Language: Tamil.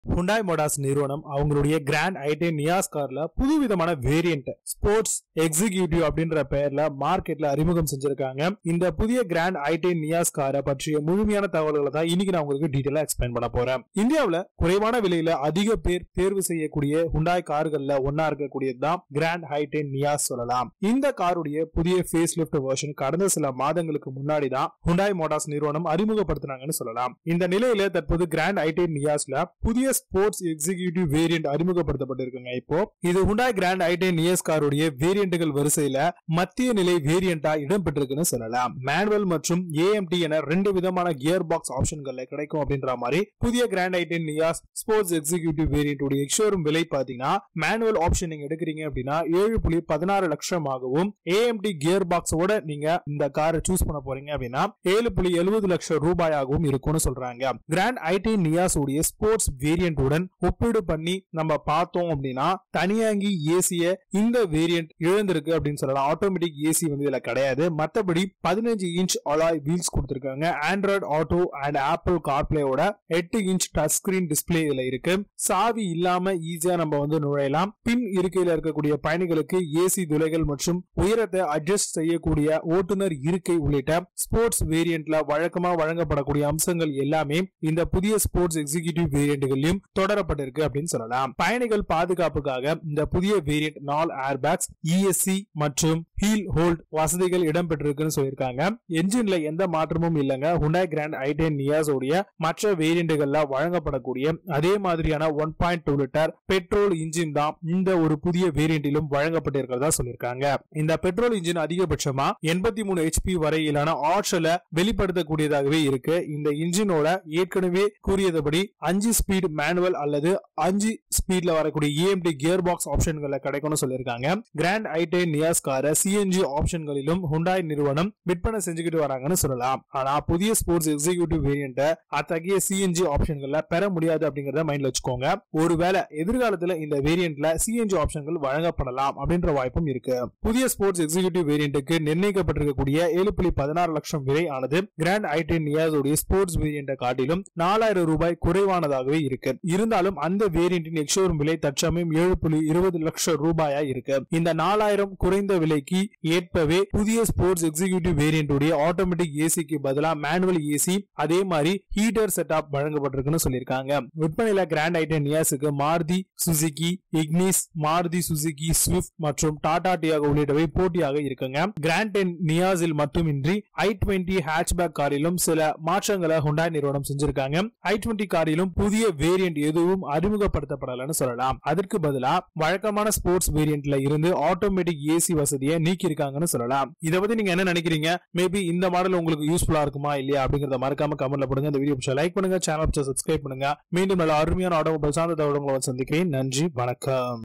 ஹுண்டாய் மோடாஸ் நிறுவனம் அவங்களுடைய கிராண்ட் ஐடென் நியாஸ் கார்ல புது விதமான வேரியன்ட் ஸ்போர்ட்ஸ் எக்ஸிகியூட்டிவ் அப்படின்ற பெயர்ல மார்க்கெட்ல அறிமுகம் செஞ்சிருக்காங்க இந்த புதிய கிராண்ட் ஐடென் நியாஸ் காரை பற்றிய முழுமையான தகவல்களை தான் இன்னைக்கு நான் உங்களுக்கு டீட்டெயிலா எக்ஸ்பிளைன் பண்ண போறேன் இந்தியாவுல குறைவான விலையில அதிக பேர் தேர்வு செய்யக்கூடிய ஹுண்டாய் கார்கள்ல ஒன்னா இருக்கக்கூடியது தான் கிராண்ட் ஹைடென் நியாஸ் சொல்லலாம் இந்த காருடைய புதிய ஃபேஸ் லிஃப்ட் வெர்ஷன் கடந்த சில மாதங்களுக்கு முன்னாடி தான் ஹுண்டாய் மோட்டார்ஸ் நிறுவனம் அறிமுகப்படுத்தினாங்கன்னு சொல்லலாம் இந்த நிலையில தற்போது கிராண்ட் ஐடென் நியாஸ்ல புதிய ஸ்போர்ட்ஸ் எக்ஸிகியூட்டிவ் வேரியன்ட் அறிமுகப்படுத்தப்பட்டிருக்குங்க இப்போ இது ஹுண்டாய் கிராண்ட் ஐடென் நியஸ் காருடைய வேரியன்ட்கள் வரிசையில மத்திய நிலை வேரியண்டா இடம்பெற்றிருக்குன்னு சொல்லலாம் மேனுவல் மற்றும் ஏஎம்டி என ரெண்டு விதமான கியர் பாக்ஸ் ஆப்ஷன்கள்ல கிடைக்கும் அப்படின்ற மாதிரி புதிய கிராண்ட் ஐடென் நியாஸ் ஸ்போர்ட்ஸ் எக்ஸிகியூட்டிவ் வேரியன்ட் உடைய எக்ஷோரூம் விலை பாத்தீங்கன்னா மேனுவல் ஆப்ஷன் நீங்க எடுக்கிறீங்க அப்படின்னா ஏழு புள்ளி பதினாறு லட்சமாகவும் ஏஎம்டி கியர் பாக்ஸோட நீங்க இந்த காரை சூஸ் பண்ண போறீங்க அப்படின்னா ஏழு புள்ளி எழுபது லட்சம் ரூபாயாகவும் இருக்கும்னு சொல்றாங்க கிராண்ட் ஐடி நியாஸ் உடைய ஸ்போர்ட்ஸ் வேரியன்ட்டுடன் ஒப்பீடு பண்ணி நம்ம பார்த்தோம் அப்படின்னா தனியாங்கி ஏசிய இந்த வேரியன்ட் இழந்திருக்கு அப்படின்னு சொல்லலாம் ஆட்டோமேட்டிக் ஏசி வந்து இதுல கிடையாது மத்தபடி பதினஞ்சு இன்ச் அலாய் வீல்ஸ் கொடுத்திருக்காங்க ஆண்ட்ராய்டு ஆட்டோ அண்ட் ஆப்பிள் கார்பிளேயோட எட்டு இன்ச் டச் ஸ்கிரீன் டிஸ்பிளே இதுல இருக்கு சாவி இல்லாம ஈஸியா நம்ம வந்து நுழையலாம் பின் இருக்கையில இருக்கக்கூடிய பயணிகளுக்கு ஏசி துளைகள் மற்றும் உயரத்தை அட்ஜஸ்ட் செய்யக்கூடிய ஓட்டுநர் இருக்கை உள்ளிட்ட ஸ்போர்ட்ஸ் வேரியன்ட்ல வழக்கமா வழங்கப்படக்கூடிய அம்சங்கள் எல்லாமே இந்த புதிய ஸ்போர்ட்ஸ் எக்ஸிகியூட்டிவ் வேரியன்ட்களையும் தொடரப்பட்டிருக்கு அப்படின்னு சொல்லலாம் பயணிகள் பாதுகாப்புக்காக இந்த புதிய வேரியன்ட் நால் ஏர் பேக்ஸ் இஎஸ்சி மற்றும் ஹீல் ஹோல்ட் வசதிகள் இடம்பெற்றிருக்குன்னு சொல்லியிருக்காங்க என்ஜின்ல எந்த மாற்றமும் இல்லைங்க ஹுண்டாய் கிராண்ட் ஐடென் நியாஸ் உடைய மற்ற வேரியன்ட்கள்ல வழங்கப்படக்கூடிய அதே மாதிரியான one point two litre petrol engine தான் இந்த ஒரு புதிய வேரியண்டிலும் வழங்கப்பட்டிருக்கிறதா சொல்லியிருக்காங்க இந்த பெட்ரோல் இன்ஜின் அதிகபட்சமா எண்பத்தி மூணு ஹெச்பி வரையிலான ஆற்றலை வெளிப்படுத்தக்கூடியதாகவே இருக்கு இந்த இன்ஜினோட ஏற்கனவே கூறியதுபடி அஞ்சு ஸ்பீட் மேனுவல் அல்லது அஞ்சு ஸ்பீட்ல வரக்கூடிய ஏஎம்டி கியர் பாக்ஸ் ஆப்ஷன்களை கிடைக்கும்னு சொல்லியிருக்காங்க கிராண்ட் ஐடே நியாஸ் காரை சிஎன்ஜி ஆப்ஷன்களிலும் ஹுண்டாய் நிறுவனம் விற்பனை செஞ்சுக்கிட்டு வராங்கன்னு சொல்லலாம் ஆனா புதிய ஸ்போர்ட்ஸ் எக்ஸிகியூட்டிவ் வேரியண்ட அத்தகைய சிஎன்ஜி ஆப்ஷன்கள்ல பெற முடியாது அப்படிங்கறத மைண்ட்ல வச்சுக்கோங்க ஒருவேளை எதிர்காலத்துல இந்த வேரியண்ட்ல சிஎன்ஜி ஆப்ஷன்கள் வழங்கப்படலாம் அப்படின்ற வாய்ப்பும் இருக்கு புதிய ஸ்போர்ட்ஸ் எக்ஸிகியூட்டிவ் வேரியண்ட்டுக்கு நிர்ணயிக்கப்பட்டிருக்கக்கூடிய ஏழு புள்ளி பதினாறு லட்சம் விலை ஆனது கிராண்ட் ஐடென் நியாஸோடைய ஸ்போர்ட்ஸ் வேரியண்ட காட்டிலும் நாலாயிரம் ரூபாய் குறைவானதாகவே இருக்கு இருந்தாலும் அந்த வேரியண்டின் எக்ஷோரூம் விலை தற்சமயம் ஏழு புள்ளி இருபது லட்சம் ரூபாயா இருக்கு இந்த நாலாயிரம் குறைந்த விலைக்கு ஏற்பவே புதிய ஸ்போர்ட்ஸ் எக்ஸிகியூட்டிவ் வேரியண்ட் உடைய ஆட்டோமேட்டிக் ஏசிக்கு பதிலா மேனுவல் ஏசி அதே மாதிரி ஹீட்டர் செட்டப் வழங்கப்பட்டிருக்குன்னு சொல்லியிருக்காங்க விற்பனையில கிராண்ட் ஐட்டன் நியாஸுக்கு Maruti Suzuki Ignis Maruti Suzuki Swift மற்றும் டாடா டியாகோ உள்ளிட்டவை போட்டியாக இருக்குங்க கிராண்ட் டென் நியாஸில் மட்டுமின்றி ஐ டுவெண்ட்டி ஹேட்ச்பேக் காரிலும் சில மாற்றங்களை ஹுண்டாய் நிறுவனம் செஞ்சிருக்காங்க ஐ டுவெண்ட்டி காரிலும் புதிய வேரியன்ட் எதுவும் அறிமுகப்படுத்தப்படலன்னு சொல்லலாம் அதற்கு பதிலா வழக்கமான ஸ்போர்ட்ஸ் வேரியன்ட்ல இருந்து ஆட்டோமேட்டிக் ஏசி வசதியை நீக்கி இருக்காங்கன்னு சொல்லலாம் இதை பத்தி நீங்க என்ன நினைக்கிறீங்க மேபி இந்த மாடல் உங்களுக்கு யூஸ்ஃபுல்லா இருக்குமா இல்லையா அப்படிங்கறத மறக்காம கமெண்ட்ல போடுங்க இந்த வீடியோ லைக் பண்ணுங்க சேனல் சப்ஸ்கிரைப் பண்ணுங்க மீண்டும் நல்ல அருமையான ஆட்டோமொபைல் சார்ந்த தகவல்களை சந்திக்கிறேன் நன்றி வணக்கம்